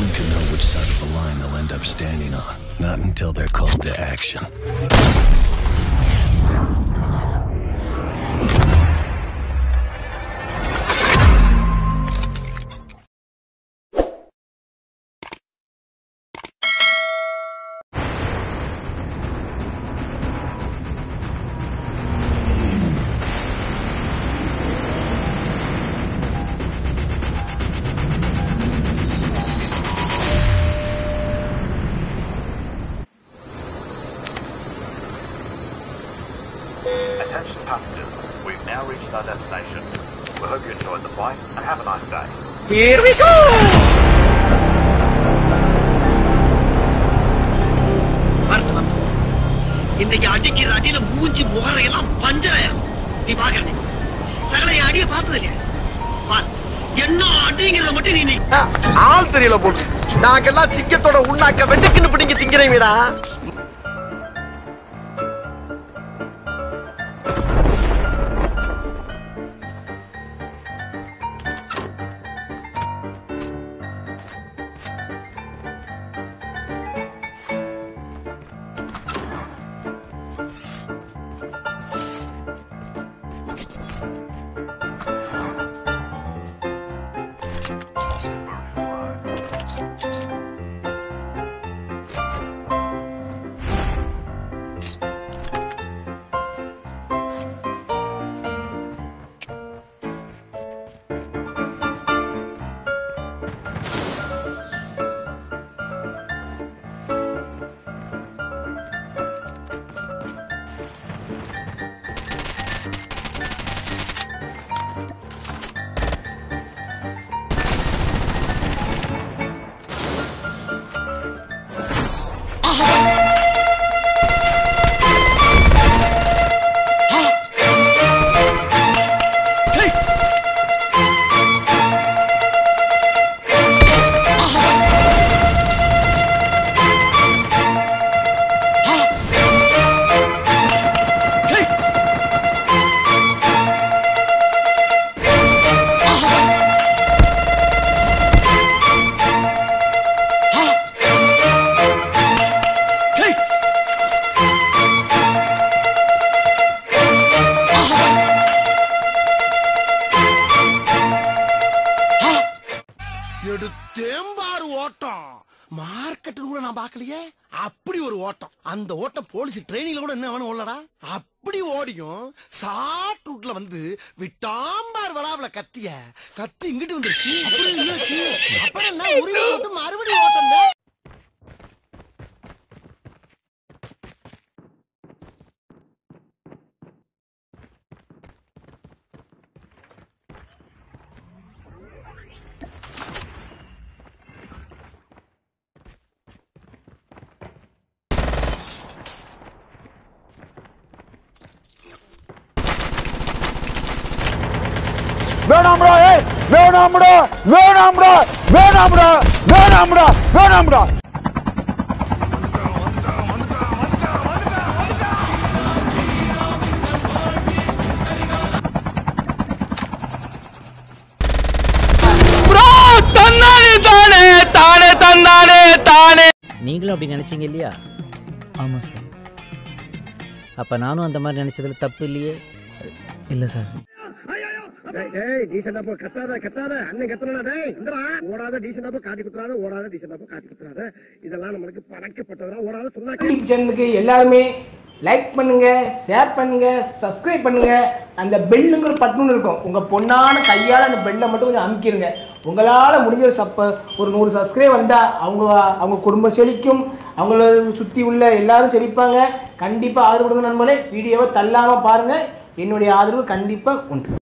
one can know which side of the line they'll end up standing on. Not until they're called to action. Attention passengers, we've now reached our destination. We hope you enjoyed the flight and have a nice day. Here we go! வருத்தம் இன்னைக்கு அடிக்கிற அடியில மூஞ்சி முகரையெல்லாம் பஞ்சராயிரும் நீ பாக்குற சகல அடிய பார்த்தது இல்லையா பார் என்ன அடிங்கிறத மட்டும் நீ நீ ஆள் தெரியல போட்டு நாங்கெல்லாம் சிங்கத்தோட உண்ணாக்க வெட்டுக்குன்னு பிடிங்க திங்கிறீங்கடா எடுத்தேம்பாரு ஓட்டம் மார்க்கெட்டு கூட நான் பார்க்கலையே அப்படி ஒரு ஓட்டம் அந்த ஓட்டம் போலீஸ் ட்ரெயினிங்ல கூட என்ன வேணும் உள்ளடா அப்படி ஓடியும் ஷார்ட் ரூட்ல வந்து விட்டாம்பார் விழாவுல கத்திய கத்தி இங்கிட்டு வந்துருச்சு அப்புறம் என்னாச்சு அப்புறம் என்ன உரிமை போட்டு மறுபடியும் ஓட்டம் தான் வேணாம்டா ஏய் வேணாம்டா வேணாம்டா வேணாம்டா வேணாம்டா வேணாம்டா தன்னானே தானே தானே தன்னானே தானே நீங்களும் அப்படி நினைச்சீங்க இல்லையா ஆமாம் சார் அப்ப நானும் அந்த மாதிரி நினைச்சதுல தப்பு இல்லையே இல்லை சார் டேய் டீசெண்டா போ கத்தாத கத்தாத அண்ணன் கத்தனா டேய் இந்தடா ஓடாத டீசெண்டா போ காட்டி குத்துறாத ஓடாத டீசெண்டா போ காட்டி குத்துறாத இதெல்லாம் நம்மளுக்கு பழக்கப்பட்டதா ஓடாத சொன்னா யூடியூப் சேனலுக்கு எல்லாருமே லைக் பண்ணுங்க ஷேர் பண்ணுங்க சப்ஸ்கிரைப் பண்ணுங்க அந்த பெல்லுங்கிற பட்டன் இருக்கும் உங்க பொண்ணான கையால அந்த பெல்லை மட்டும் கொஞ்சம் அமுக்கிருங்க உங்களால முடிஞ்ச ஒரு சப்ப ஒரு நூறு சப்ஸ்கிரைப் வந்தா அவங்க அவங்க குடும்பம் செழிக்கும் அவங்கள சுத்தி உள்ள எல்லாரும் செழிப்பாங்க கண்டிப்பா ஆதரவு கொடுங்க நண்பர்களே வீடியோவை தள்ளாம பாருங்க என்னுடைய ஆதரவு கண்டிப்பா உண்டு